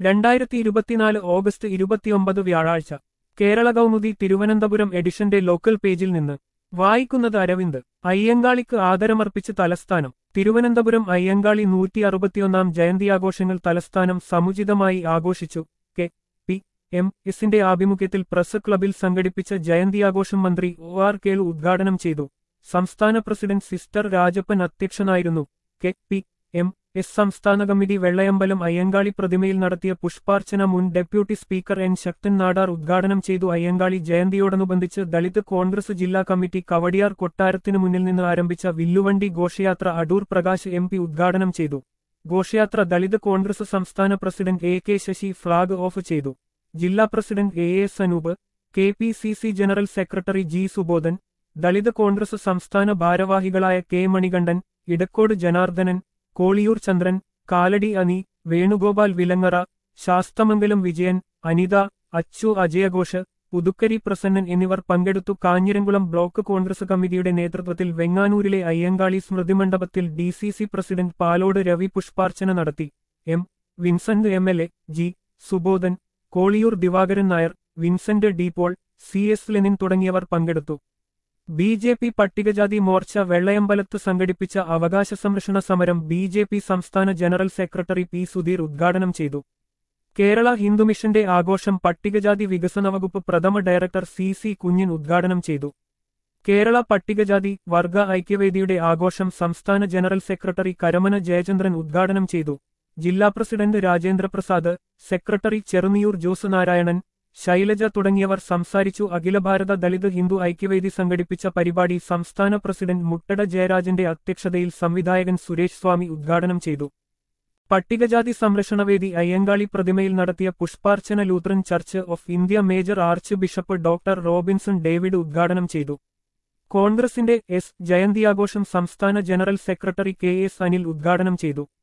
രണ്ടായിരത്തി ഇരുപത്തിനാല് ഓഗസ്റ്റ് ഇരുപത്തിയൊമ്പത് വ്യാഴാഴ്ച കേരള കൗമുദി തിരുവനന്തപുരം എഡിഷന്റെ ലോക്കൽ പേജിൽ നിന്ന് വായിക്കുന്നത് അരവിന്ദ് അയ്യങ്കാളിക്ക് ആദരമർപ്പിച്ച് തലസ്ഥാനം തിരുവനന്തപുരം അയ്യങ്കാളി നൂറ്റി അറുപത്തിയൊന്നാം ജയന്തിയാഘോഷങ്ങൾ തലസ്ഥാനം സമുചിതമായി ആഘോഷിച്ചു കെ പി എം എസിന്റെ ആഭിമുഖ്യത്തിൽ പ്രസ് ക്ലബിൽ സംഘടിപ്പിച്ച ജയന്തിയാഘോഷം മന്ത്രി ഒ ആർ കേളു ഉദ്ഘാടനം ചെയ്തു സംസ്ഥാന പ്രസിഡന്റ് സിസ്റ്റർ രാജപ്പൻ അധ്യക്ഷനായിരുന്നു കെ പി എം എസ് സംസ്ഥാന കമ്മിറ്റി വെള്ളയമ്പലം അയ്യങ്കാളി പ്രതിമയിൽ നടത്തിയ പുഷ്പാർച്ചന മുൻ deputy speaker N Sakthan Nadar ഉദ്ഘാടനം ചെയ്തു അയ്യങ്കാളി ജയന്തിയോടനുബന്ധിച്ച് ദളിത് കോൺഗ്രസ് ജില്ലാ കമ്മിറ്റി കവടിയാർ കൊട്ടാരത്തിനു മുന്നിൽ നിന്ന് ആരംഭിച്ച വില്ലുവണ്ടി ഘോഷയാത്ര അടൂർ പ്രകാശ് എം പി ഉദ്ഘാടനം ചെയ്തു ഘോഷയാത്ര ദളിത് കോൺഗ്രസ് സംസ്ഥാന president A K Sasi flag off ചെയ്തു ജില്ലാ president A S Anoop K P C C general secretary G Subodhan Dalit Congress സംസ്ഥാന ഭാരവാഹികളായ കെ മണികണ്ഠൻ ഇടക്കോട് ജനാർദ്ദനൻ കോളിയൂർ ചന്ദ്രൻ കാലടി അനി വേണുഗോപാൽ വിലങ്ങറ ശാസ്തമംഗലം വിജയൻ അനിത അച്ചു അജയഘോഷ് പുതുക്കരി പ്രസന്നൻ എന്നിവർ പങ്കെടുത്തു കാഞ്ഞിരംകുളം ബ്ലോക്ക് കോൺഗ്രസ് കമ്മിറ്റിയുടെ നേതൃത്വത്തിൽ വെങ്ങാനൂരിലെ അയ്യങ്കാളി സ്മൃതിമണ്ഡപത്തിൽ D C C president Palode Ravi പുഷ്പാർച്ചന നടത്തി M Vincent M L A G Subodhan Kolliyoor Divakaran Nair Vincent D Paul C S Lenin തുടങ്ങിയവർ പങ്കെടുത്തു ബി ജെ പി പട്ടികജാതി മോർച്ച വെള്ളയമ്പലത്ത് സംഘടിപ്പിച്ച അവകാശ സംരക്ഷണ സമരം ബി ജെ പി സംസ്ഥാന ജനറൽ സെക്രട്ടറി പി സുധീർ ഉദ്ഘാടനം ചെയ്തു കേരള ഹിന്ദുമിഷന്റെ ആഘോഷം പട്ടികജാതി വികസന വകുപ്പ് പ്രഥമ ഡയറക്ടർ സി സി കുഞ്ഞിൻ ഉദ്ഘാടനം ചെയ്തു കേരള പട്ടികജാതി വർഗ ഐക്യവേദിയുടെ ആഘോഷം സംസ്ഥാന ജനറൽ സെക്രട്ടറി കരമന ജയചന്ദ്രൻ ഉദ്ഘാടനം ചെയ്തു ജില്ലാ പ്രസിഡന്റ് രാജേന്ദ്രപ്രസാദ് സെക്രട്ടറി ചെറുനിയൂർ ജോസ് നാരായണൻ ശൈലജ തുടങ്ങിയവർ സംസാരിച്ചു അഖില ഭാരത ദളിത് ഹിന്ദു ഐക്യവേദി സംഘടിപ്പിച്ച പരിപാടി സംസ്ഥാന പ്രസിഡന്റ് മുട്ടട ജയരാജന്റെ അധ്യക്ഷതയിൽ സംവിധായകൻ സുരേഷ് സ്വാമി ഉദ്ഘാടനം ചെയ്തു പട്ടികജാതി സംരക്ഷണവേദി അയ്യങ്കാളി പ്രതിമയിൽ നടത്തിയ പുഷ്പാർച്ചന Lutheran church of India major archbishop doctor Robinson David ഉദ്ഘാടനം ചെയ്തു കോൺഗ്രസിന്റെ എസ് ജയന്തിയാഘോഷം സംസ്ഥാന general secretary K S Anil ഉദ്ഘാടനം ചെയ്തു